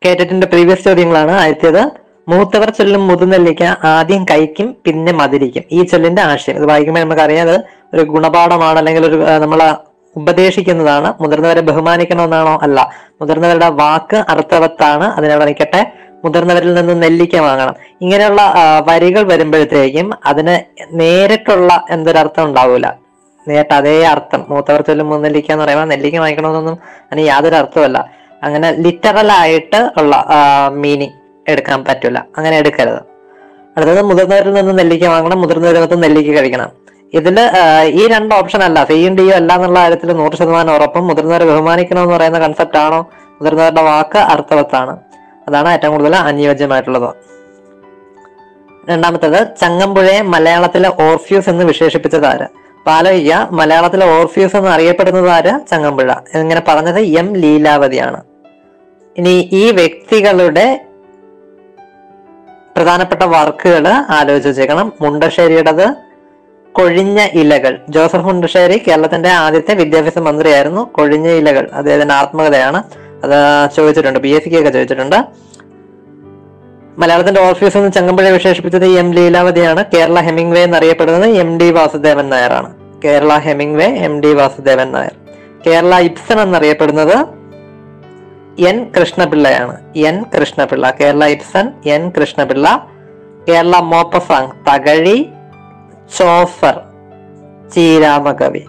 കേട്ടിട്ടുണ്ട് പ്രീവിയസ് ചോദ്യങ്ങളാണ് ആദ്യത്തേത് മൂത്തവർ ചൊല്ലും മുതുനെല്ലിക്ക ആദ്യം കഴിക്കും പിന്നെ മതിരിക്കും ഈ ചൊല്ലിന്റെ ആശയം ഇത് വായിക്കുമ്പോൾ നമുക്കറിയാം അത് ഒരു ഗുണപാഠമാണ് അല്ലെങ്കിൽ ഒരു ആ, നമ്മളെ ഉപദേശിക്കുന്നതാണ് മുതിർന്നവരെ ബഹുമാനിക്കണമെന്നാണോ അല്ല മുതിർന്നവരുടെ വാക്ക് അർത്ഥവത്താണ് അതിനവിടെ നിൽക്കട്ടെ മുതിർന്നവരിൽ നിന്ന് നെല്ലിക്ക വാങ്ങണം ഇങ്ങനെയുള്ള ആ, വരികൾ വരുമ്പോഴത്തേക്കും അതിന് നേരിട്ടുള്ള എന്തൊരർത്ഥം ഉണ്ടാവൂല നേരിട്ട് അതേ അർത്ഥം മൂത്തവർ ചൊല്ലും മുന്നെല്ലിക്ക എന്ന് പറയുമ്പോൾ നെല്ലിക്ക വാങ്ങിക്കണമെന്നൊന്നും അതിന് യാതൊരു അർത്ഥമല്ല അങ്ങനെ ലിറ്ററൽ ആയിട്ട് ഉള്ള മീനിങ് എടുക്കാൻ പറ്റില്ല അങ്ങനെ എടുക്കരുത് അടുത്തത് മുതിർന്നവരിൽ നിന്ന് നെല്ലിക്ക വാങ്ങണം മുതിർന്നവരിൽ നിന്ന് നെല്ലിക്ക കഴിക്കണം ഇതില് ആ, ഈ രണ്ട് ഓപ്ഷൻ അല്ല സിയും ഡിയും അല്ല എന്നുള്ള കാര്യത്തിൽ നൂറ് ശതമാനം ഉറപ്പും മുതിർന്നവരെ ബഹുമാനിക്കണം എന്ന് പറയുന്ന കൺസെപ്റ്റ് ആണോ മുതിർന്നവരുടെ വാക്ക് അർത്ഥവത്താണ് അതാണ് ഏറ്റവും കൂടുതൽ അനുയോജ്യമായിട്ടുള്ളത് രണ്ടാമത്തേത് ചങ്ങമ്പുഴയെ മലയാളത്തിലെ ഓർഫ്യൂസ് എന്ന് വിശേഷിപ്പിച്ചത് ആര് അപ്പൊ ആലോചിക്കുക മലയാളത്തിലെ ഓർഫ്യൂസ് എന്ന് അറിയപ്പെടുന്നത് ആര് ചങ്ങമ്പുഴ ഇങ്ങനെ പറഞ്ഞത് എം ലീലാവതിയാണ് ഇനി ഈ വ്യക്തികളുടെ പ്രധാനപ്പെട്ട വർക്കുകൾ ആലോചിച്ച് വെച്ചേക്കണം മുണ്ടശ്ശേരിയുടേത് കൊഴിഞ്ഞ ഇലകൾ ജോസഫ് മുണ്ടശ്ശേരി കേരളത്തിന്റെ ആദ്യത്തെ വിദ്യാഭ്യാസ മന്ത്രിയായിരുന്നു കൊഴിഞ്ഞ ഇലകൾ അദ്ദേഹത്തിന്റെ ആത്മകഥയാണ് അത് ചോദിച്ചിട്ടുണ്ട് പി എസ് സിക്ക് ഒക്കെ ചോദിച്ചിട്ടുണ്ട് മലയാളത്തിന്റെ ഓഫീസ് എന്ന് ചങ്ങമ്പുഴ വിശേഷിപ്പിച്ചത് എം ലീലാവതിയാണ് കേരള ഹെമിംഗ് വേ എന്നറിയപ്പെടുന്നത് എം ഡി വാസുദേവൻ നായരാണ് കേരള ഹെമിംഗ് വേ M D Vasudevan Nair Kerala Ibsen എന്നറിയപ്പെടുന്നത് N കൃഷ്ണപിള്ളയാണ് N Krishnapillai Kerala Ibsen N Krishnapillai Kerala Maupassant Thakazhi ചോഫർ ചീരാമകവി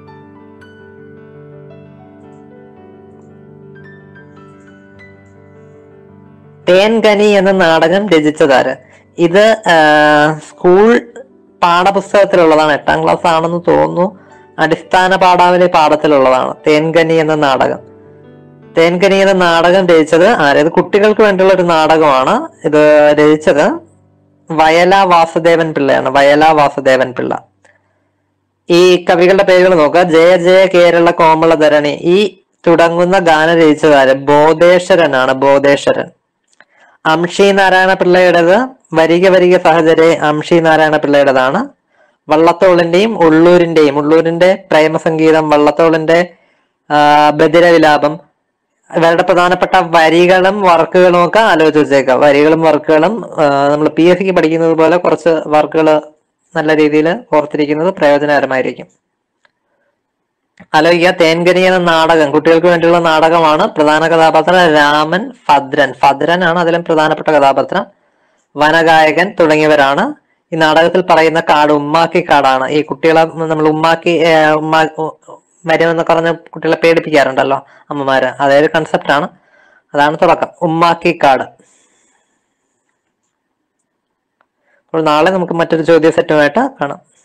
തേൻകനി എന്ന നാടകം രചിച്ചതാര് ഇത് ആ, സ്കൂൾ പാഠപുസ്തകത്തിലുള്ളതാണ് എട്ടാം ക്ലാസ് ആണെന്ന് തോന്നുന്നു അടിസ്ഥാന പാഠാവലി പാഠത്തിലുള്ളതാണ് തേൻകനി എന്ന നാടകം തേൻകനി എന്ന നാടകം രചിച്ചത് ആര് ഇത് കുട്ടികൾക്ക് വേണ്ടിയുള്ള ഒരു നാടകമാണ് ഇത് രചിച്ചത് വയല വാസുദേവൻ പിള്ളയാണ് വയല വാസുദേവൻ പിള്ള ഈ കവികളുടെ പേരുകൾ നോക്കുക ജയ ജയ കേരള കോമളധരണി ഈ തുടങ്ങുന്ന ഗാനം രചിച്ചതാര് ബോധേശ്വരനാണ് ബോധേശ്വരൻ അംഷി നാരായണ പിള്ളയുടേത് വരിക വരിക സഹചരെ അംഷി നാരായണ പിള്ളയുടേതാണ് വള്ളത്തോളിന്റെയും ഉള്ളൂരിന്റെയും ഉള്ളൂരിന്റെ പ്രേമസംഗീതം വള്ളത്തോളിന്റെ ആ, ബദിരവിലാപം ഇവരുടെ പ്രധാനപ്പെട്ട വരികളും വർക്കുകളും ഒക്കെ ആലോചിച്ച് വെച്ചേക്കാം വരികളും വർക്കുകളും നമ്മൾ പി എസ് സിക്ക് പഠിക്കുന്നത് പോലെ കുറച്ച് വർക്കുകൾ നല്ല രീതിയിൽ ഓർത്തിരിക്കുന്നത് പ്രയോജനകരമായിരിക്കും ആലോചിക്കുക തേൻകനി എന്ന നാടകം കുട്ടികൾക്ക് വേണ്ടിയുള്ള നാടകമാണ് പ്രധാന കഥാപാത്രം രാമൻ ഭദ്രൻ ഭദ്രൻ ആണ് അതിലും പ്രധാനപ്പെട്ട കഥാപാത്രം വനഗായകൻ തുടങ്ങിയവരാണ് ഈ നാടകത്തിൽ പറയുന്ന കാട് ഉമ്മാക്കി കാടാണ് ഈ കുട്ടികളെ നമ്മൾ ഉമ്മാക്കി ഏർ, ഉമ്മാ ഉ- വരുമെന്നൊക്കെ പറഞ്ഞ് കുട്ടികളെ പേടിപ്പിക്കാറുണ്ടല്ലോ അമ്മമാര് അതേ ഒരു കൺസെപ്റ്റ് ആണ് അതാണ് തുടക്കം ഉമ്മാക്കി കാട് അപ്പോൾ നാളെ നമുക്ക് മറ്റൊരു ചോദ്യ സെറ്റുമായിട്ട് കാണാം